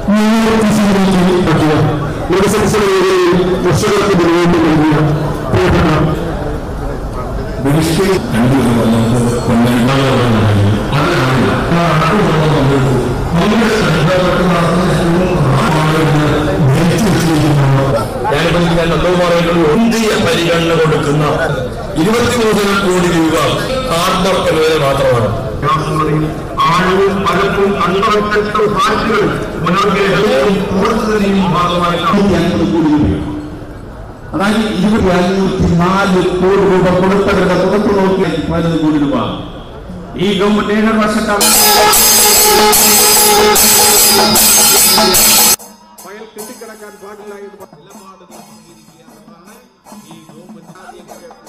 പറ്റിയ വികസനത്തിന് കർഷകർക്ക് നിലവേണ്ടി നൽകിയ പ്രിയപ്പെട്ട ബ്രിട്ടീഷ് രണ്ടു വന്നത് കൊണ്ടാണ് ഞാനിപ്പോ ഞാൻ നല്ലത് പറയുന്നത് ഒന്നിയ പരിഗണന കൊടുക്കുന്ന ഇരുപത്തിമൂന്നര കോടി രൂപ ഹാർബർ എന്നിവരെ മാത്രമാണ് ആഴവും പലപ്പും അണ്ടവറ്റ പാർട്ടികൾ മുന്നോട്ട് കൂടുതലും ഭാഗമായിട്ടാണ് അതായത് ഇരുപത്തി അഞ്ഞൂറ്റി നാല് കോടി രൂപ കൊടുത്തവരുടെ മുഖത്ത് നോക്കി പതിനൊന്ന് കോടി രൂപ ഈ ഗവൺമെന്റ് ഏഴര വർഷക്കാലം ഫയൽ കെട്ടിക്കിടക്കാൻ പാടില്ല എന്ന് പറഞ്ഞ നിലപാട് സ്വീകരിക്കുക എന്നതാണ് ഈ ഗവൺമെന്റ് ആദ്യം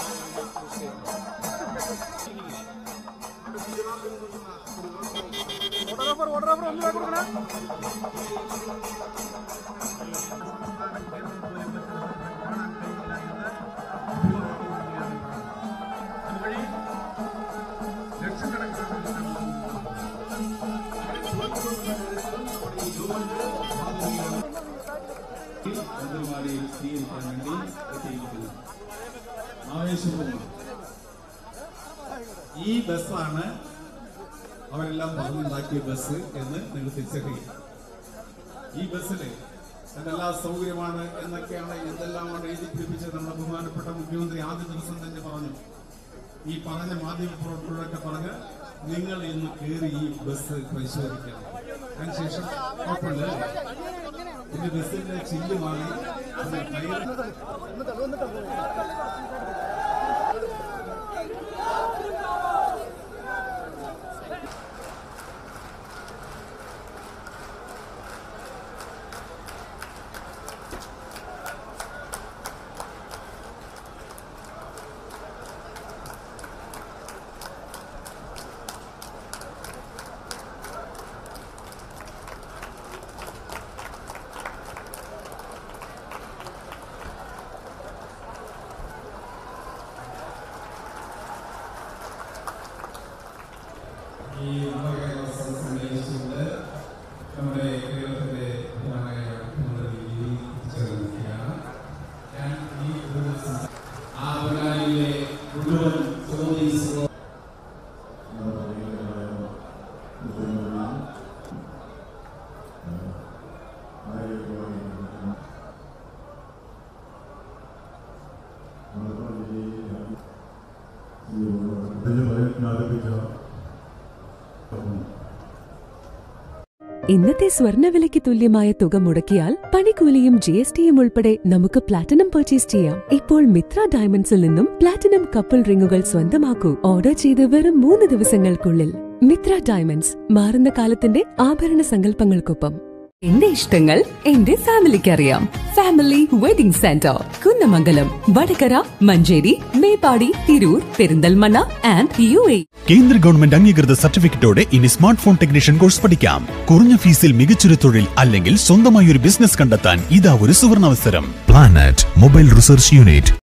മന്ത്രിമാരെ സ്വീകരിക്കാൻ വേണ്ടി എത്തിയിരിക്കുന്നു ആവേശപൂർവ്വം ഈ ബസ്സാണ് അവരെല്ലാം പറഞ്ഞുണ്ടാക്കിയ ബസ് എന്ന് നിങ്ങൾ തിരിച്ചറിയുക ഈ ബസ്സില് എന്തെല്ലാം സൗകര്യമാണ് എന്നൊക്കെയാണ് എന്തെല്ലാമാണ് എഴുതി പിടിപ്പിച്ചത് നമ്മുടെ ബഹുമാനപ്പെട്ട മുഖ്യമന്ത്രി ആദ്യ ദിവസം തന്നെ പറഞ്ഞു ഈ പറഞ്ഞ മാധ്യമ പ്രവർത്തകരൊക്കെ പറഞ്ഞ് നിങ്ങൾ ഇന്ന് കയറി ഈ ബസ് പരിശോധിക്കണം അതിനുശേഷം കുഴപ്പമില്ല പിന്നെ ബസ്സിന്റെ ചില്ല് മാറി പിന്നെ ടയർ ഈ നവകേരള സദസ്സ് ഉന്നയിച്ചുകൊണ്ട് നമ്മുടെ കേരളത്തിന്റെ ബഹുമാനായ മുഖ്യമന്ത്രി ചേർന്നിരിക്കുകയാണ് ഞാൻ ഈ ഒരു ദിവസം ആ പൊന്നാനിയിലെ മുഴുവൻ പോലീസ് ഇന്നത്തെ സ്വർണ്ണവിലയ്ക്ക് തുല്യമായ തുക മുടക്കിയാൽ പണിക്കൂലിയും ജി എസ് ടിയും ഉൾപ്പെടെ നമുക്ക് പ്ലാറ്റിനം പർച്ചേസ് ചെയ്യാം ഇപ്പോൾ മിത്ര ഡയമണ്ട്സിൽ നിന്നും പ്ലാറ്റിനം കപ്പിൾ റിങ്ങുകൾ സ്വന്തമാക്കൂ ഓർഡർ ചെയ്ത് വെറും മൂന്ന് ദിവസങ്ങൾക്കുള്ളിൽ മിത്ര ഡയമണ്ട്സ് മാറുന്ന കാലത്തിന്റെ ആഭരണ സങ്കല്പങ്ങൾക്കൊപ്പം എന്റെ ഇഷ്ടങ്ങൾ എന്റെ ഫാമിലിക്ക് അറിയാം family wedding centre Kunnamangalam Vadakara Manjeri Meppadi Tirur Perinthalmanna and U A കേന്ദ്ര ഗവൺമെന്റ് അംഗീകൃത സർട്ടിഫിക്കറ്റോടെ ഇനി സ്മാർട്ട് ഫോൺ ടെക്നീഷ്യൻ കോഴ്സ് പഠിക്കാം കുറഞ്ഞ ഫീസിൽ മികച്ചൊരു തൊഴിൽ അല്ലെങ്കിൽ സ്വന്തമായി ഒരു ബിസിനസ് കണ്ടെത്താൻ ഇതാ ഒരു സുവർണാവസരം Planet Mobile Research Unit